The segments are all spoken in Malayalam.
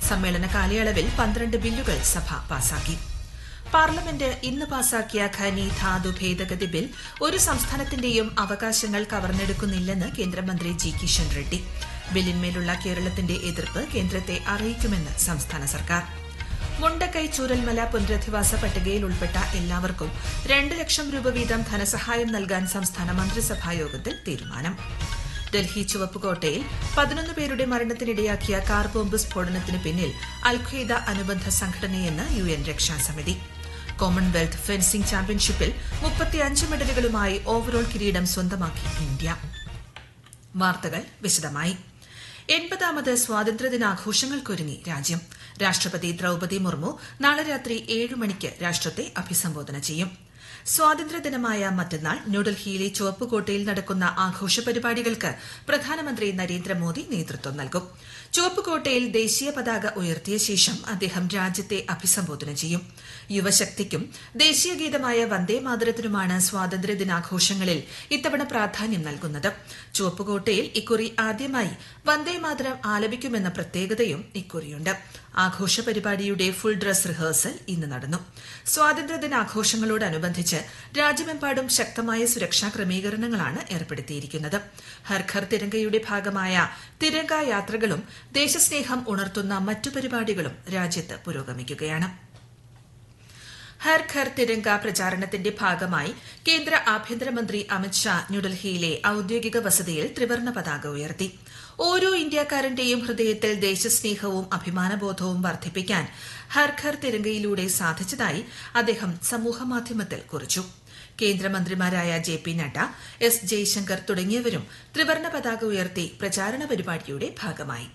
സമ്മേളന കാലയളവിൽ പന്ത്രണ്ട് ബില്ലുകൾ സഭ പാസാക്കി പാർലമെന്റ് ഇന്ന് പാസാക്കിയ ഖനി ധാതു ഭേദഗതി ബിൽ ഒരു സംസ്ഥാനത്തിന്റെയും അവകാശങ്ങൾ കവർന്നെടുക്കുന്നില്ലെന്ന് കേന്ദ്രമന്ത്രി ജി കിഷൻ റെഡ്ഡി ബില്ലിന്മേലുള്ള കേരളത്തിന്റെ എതിർപ്പ് കേന്ദ്രത്തെ അറിയിക്കുമെന്ന് സംസ്ഥാന സർക്കാർ മുണ്ടക്കൈ ചൂരൽമല പുനരധിവാസ പട്ടികയിൽ ഉൾപ്പെട്ട എല്ലാവർക്കും രണ്ട് ലക്ഷം രൂപ വീതം ധനസഹായം നൽകാൻ സംസ്ഥാന മന്ത്രിസഭാ യോഗത്തിൽ തീരുമാനം ഡൽഹി ചുവപ്പുകോട്ടയിൽ പതിനൊന്ന് പേരുടെ മരണത്തിനിടയാക്കിയ കാർ ബോംബ് സ്ഫോടനത്തിന് പിന്നിൽ അൽഖ്വയ്ദ അനുബന്ധ സംഘടനയെന്ന് യു എൻ രക്ഷാസമിതി കോമൺവെൽത്ത് ഫെൻസിംഗ് ചാമ്പ്യൻഷിപ്പിൽ മുപ്പത്തിയഞ്ച് മെഡലുകളുമായി ഓവറോൾ കിരീടം സ്വന്തമാക്കി ഇന്ത്യ വാർത്തകൾ വിശദമായി എൺപതാമത് സ്വാതന്ത്ര്യദിനാഘോഷങ്ങൾക്കൊരുങ്ങി രാജ്യം രാഷ്ട്രപതി ദ്രൌപതി മുർമു നാളെ രാത്രി ഏഴ് മണിക്ക് രാഷ്ട്രത്തെ അഭിസംബോധന ചെയ്യും സ്വാതന്ത്ര്യദിനമായ മറ്റന്നാൾ ന്യൂഡൽഹിയിലെ ചുവപ്പുകോട്ടയിൽ നടക്കുന്ന ആഘോഷ പരിപാടികൾക്ക് പ്രധാനമന്ത്രി നരേന്ദ്രമോദി നേതൃത്വം നൽകും ചുവപ്പുകോട്ടയിൽ ദേശീയ പതാക ഉയർത്തിയ ശേഷം അദ്ദേഹം രാജ്യത്തെ അഭിസംബോധന ചെയ്യും യുവശക്തിക്കും ദേശീയ ഗീതമായ വന്ദേ മാതരത്തിനുമാണ് സ്വാതന്ത്ര്യദിനാഘോഷങ്ങളിൽ ഇത്തവണ പ്രാധാന്യം നൽകുന്നത് ചുവപ്പുകോട്ടയിൽ ഇക്കുറി ആദ്യമായി വന്ദേ മാതരം ആലപിക്കുമെന്ന പ്രത്യേകതയും ഇക്കുറിയുണ്ട് ആഘോഷ പരിപാടിയുടെ ഫുൾ ഡ്രസ് റിഹേഴ്സൽ ഇന്ന് നടന്നു സ്വാതന്ത്ര്യദിനാഘോഷങ്ങളോടനുബന്ധിച്ച് രാജ്യമെമ്പാടും ശക്തമായ സുരക്ഷാ ക്രമീകരണങ്ങളാണ് ഏർപ്പെടുത്തിയിരിക്കുന്നത് ഹർഘർ തിരങ്കയുടെ ഭാഗമായ തിരങ്ക യാത്രകളും ദേശസ്നേഹം ഉണർത്തുന്ന മറ്റു പരിപാടികളും രാജ്യത്ത് പുരോഗമിക്കുകയാണ് ഹർ ഘർ തിരങ്ക പ്രചാരണത്തിന്റെ ഭാഗമായി കേന്ദ്ര ആഭ്യന്തരമന്ത്രി അമിത്ഷാ ന്യൂഡൽഹിയിലെ ഔദ്യോഗിക വസതിയിൽ ത്രിവർണ്ണ പതാക ഉയർത്തി ഓരോ ഇന്ത്യക്കാരന്റെയും ഹൃദയത്തിൽ ദേശസ്നേഹവും അഭിമാനബോധവും വർദ്ധിപ്പിക്കാൻ ഹർ ഘർ തിരങ്കയിലൂടെ സാധിച്ചതായി അദ്ദേഹം സമൂഹമാധ്യമത്തിൽ കുറിച്ചു കേന്ദ്രമന്ത്രിമാരായ J P Nadda S Jaishankar തുടങ്ങിയവരും ത്രിവർണ്ണ പതാക ഉയർത്തി പ്രചാരണ പരിപാടിയുടെ ഭാഗമായി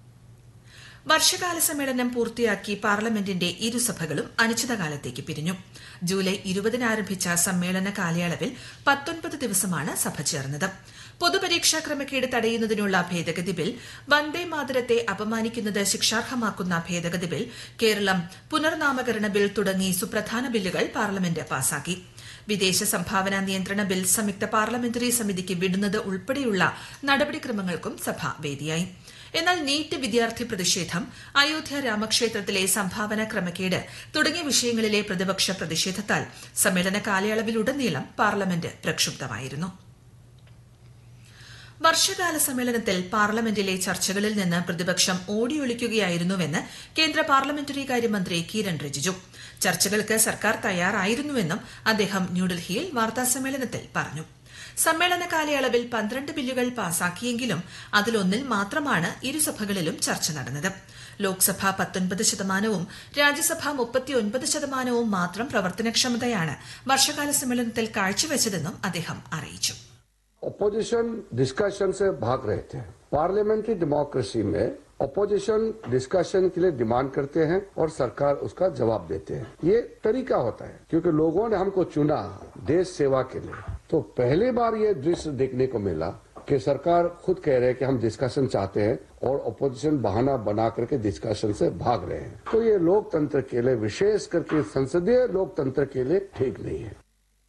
വർഷകാല സമ്മേളനം പൂർത്തിയാക്കി പാർലമെന്റിന്റെ ഇരുസഭകളും അനിശ്ചിതകാലത്തേക്ക് പിരിഞ്ഞു ജൂലൈ ഇരുപതിന് ആരംഭിച്ച സമ്മേളന കാലയളവിൽ പത്തൊൻപത് ദിവസമാണ് സഭ ചേർന്നത് പൊതുപരീക്ഷാ ക്രമക്കേട് തടയുന്നതിനുള്ള ഭേദഗതി ബിൽ വന്ദേ മാതരത്തെ അപമാനിക്കുന്നത് ശിക്ഷാർഹമാക്കുന്ന ഭേദഗതി ബിൽ കേരളം പുനർനാമകരണ ബിൽ തുടങ്ങി സുപ്രധാന ബില്ലുകൾ പാർലമെന്റ് പാസാക്കി വിദേശ സംഭാവന നിയന്ത്രണ ബിൽ സംയുക്ത പാർലമെന്ററി സമിതിക്ക് വിടുന്നത് ഉൾപ്പെടെയുള്ള നടപടിക്രമങ്ങൾക്കും സഭ വേദിയായി എന്നാൽ നീറ്റ് വിദ്യാർത്ഥി പ്രതിഷേധം അയോധ്യ രാമക്ഷേത്രത്തിലെ സംഭാവന ക്രമക്കേട് തുടങ്ങിയ വിഷയങ്ങളിലെ പ്രതിപക്ഷ പ്രതിഷേധത്താൽ സമ്മേളന കാലയളവിലുടനീളം പാർലമെന്റ് പ്രക്ഷുബ്ധമായിരുന്നു വർഷകാല സമ്മേളനത്തിൽ പാർലമെന്റിലെ ചർച്ചകളിൽ നിന്ന് പ്രതിപക്ഷം ഓടിയൊളിക്കുകയായിരുന്നുവെന്ന് കേന്ദ്ര പാർലമെന്ററി കാര്യമന്ത്രി കിരൺ റിജിജു ചർച്ചകൾക്ക് സർക്കാർ തയ്യാറായിരുന്നുവെന്നും അദ്ദേഹം ന്യൂഡൽഹിയിൽ വാർത്താസമ്മേളനത്തിൽ പറഞ്ഞു സമ്മേളന കാലയളവിൽ പന്ത്രണ്ട് ബില്ലുകൾ പാസാക്കിയെങ്കിലും അതിലൊന്നിൽ മാത്രമാണ് ഇരുസഭകളിലും ചർച്ച നടന്നത് ലോക്സഭ പത്തൊൻപത് ശതമാനവും രാജ്യസഭ മുപ്പത്തിയൊൻപത് ശതമാനവും മാത്രം പ്രവർത്തനക്ഷമതയാണ് വർഷകാല സമ്മേളനത്തിൽ കാഴ്ചവെച്ചതെന്നും അദ്ദേഹം അറിയിച്ചു ऑपोजिशन डिस्कशन से भाग रहे थे पार्लियामेंट्री डेमोक्रेसी में ऑपोजिशन डिस्कशन के लिए डिमांड करते हैं और सरकार उसका जवाब देते हैं ये तरीका होता है क्योंकि लोगों ने हमको चुना देश सेवा के लिए तो पहली बार ये दृश्य देखने को मिला कि सरकार खुद कह रहे हैं कि हम डिस्कशन चाहते हैं और ऑपोजिशन बहाना बना करके डिस्कशन से भाग रहे हैं तो ये लोकतंत्र के लिए विशेष करके संसदीय लोकतंत्र के लिए ठीक नहीं है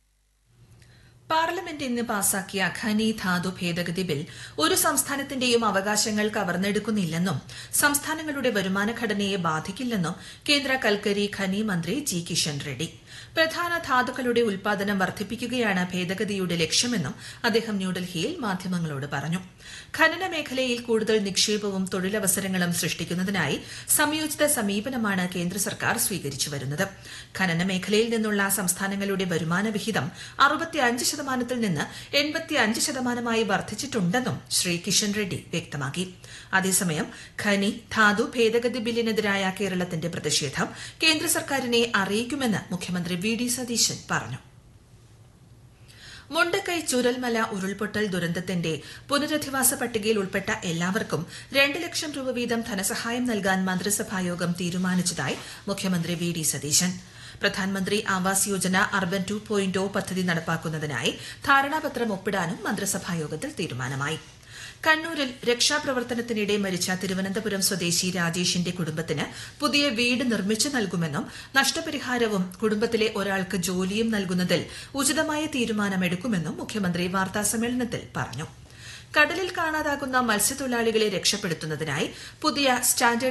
പാർലമെന്റ് ഇന്ന് പാസാക്കിയ ഖനി ധാതു ഭേദഗതി ബിൽ ഒരു സംസ്ഥാനത്തിന്റെയും അവകാശങ്ങൾ കവർന്നെടുക്കുന്നില്ലെന്നും സംസ്ഥാനങ്ങളുടെ വരുമാന ഘടനയെ ബാധിക്കില്ലെന്നും കേന്ദ്ര കൽക്കരി ഖനി മന്ത്രി ജി കിഷൻ റെഡ്ഡി പ്രധാന ധാതുക്കളുടെ ഉൽപാദനം വർദ്ധിപ്പിക്കുകയാണ് ഭേദഗതിയുടെ ലക്ഷ്യമെന്നും അദ്ദേഹം ന്യൂഡൽഹിയിൽ മാധ്യമങ്ങളോട് പറഞ്ഞു ഖനന മേഖലയിൽ കൂടുതൽ നിക്ഷേപവും തൊഴിലവസരങ്ങളും സൃഷ്ടിക്കുന്നതിനായി സംയോജിത സമീപനമാണ് കേന്ദ്ര സർക്കാർ സ്വീകരിച്ചു വരുന്നത് ഖനന മേഖലയിൽ നിന്നുള്ള സംസ്ഥാനങ്ങളുടെ വരുമാന വിഹിതം അറുപത്തിയഞ്ച് ശതമാനത്തിൽ നിന്ന് എൺപത്തിയഞ്ച് ശതമാനമായി വർദ്ധിച്ചിട്ടുണ്ടെന്നും ശ്രീ കിഷൻ റെഡ്ഡി വ്യക്തമാക്കി അതേസമയം ഖനി ധാതു ഭേദഗതി ബില്ലിനെതിരായ കേരളത്തിന്റെ പ്രതിഷേധം കേന്ദ്ര സർക്കാരിനെ അറിയിക്കുമെന്ന് മുഖ്യമന്ത്രി വി ഡി സതീശൻ പറഞ്ഞു മുണ്ടക്കൈ ചുരൽമല ഉരുൾപൊട്ടൽ ദുരന്തത്തിന്റെ പുനരധിവാസ പട്ടികയിൽ ഉൾപ്പെട്ട എല്ലാവർക്കും രണ്ട് ലക്ഷം രൂപ വീതം ധനസഹായം നൽകാൻ മന്ത്രിസഭായോഗം തീരുമാനിച്ചതായി മുഖ്യമന്ത്രി V D Satheesan Pradhan Mantri Awas Yojana urban two point പദ്ധതി നടപ്പാക്കുന്നതിനായി ധാരണാപത്രം ഒപ്പിടാനും മന്ത്രിസഭായോഗത്തിൽ തീരുമാനമായി കണ്ണൂരിൽ രക്ഷാപ്രവർത്തനത്തിനിടെ മരിച്ച തിരുവനന്തപുരം സ്വദേശി രാജേഷിന്റെ കുടുംബത്തിന് പുതിയ വീട് നിർമ്മിച്ചു നൽകുമെന്നും നഷ്ടപരിഹാരവും കുടുംബത്തിലെ ഒരാൾക്ക് ജോലിയും നൽകുന്നതിൽ ഉചിതമായ തീരുമാനമെടുക്കുമെന്നും മുഖ്യമന്ത്രി വാർത്താസമ്മേളനത്തിൽ പറഞ്ഞു കടലിൽ കാണാതാകുന്ന മത്സ്യത്തൊഴിലാളികളെ രക്ഷപ്പെടുത്തുന്നതിനായി പുതിയ സ്റ്റാൻഡേർഡ്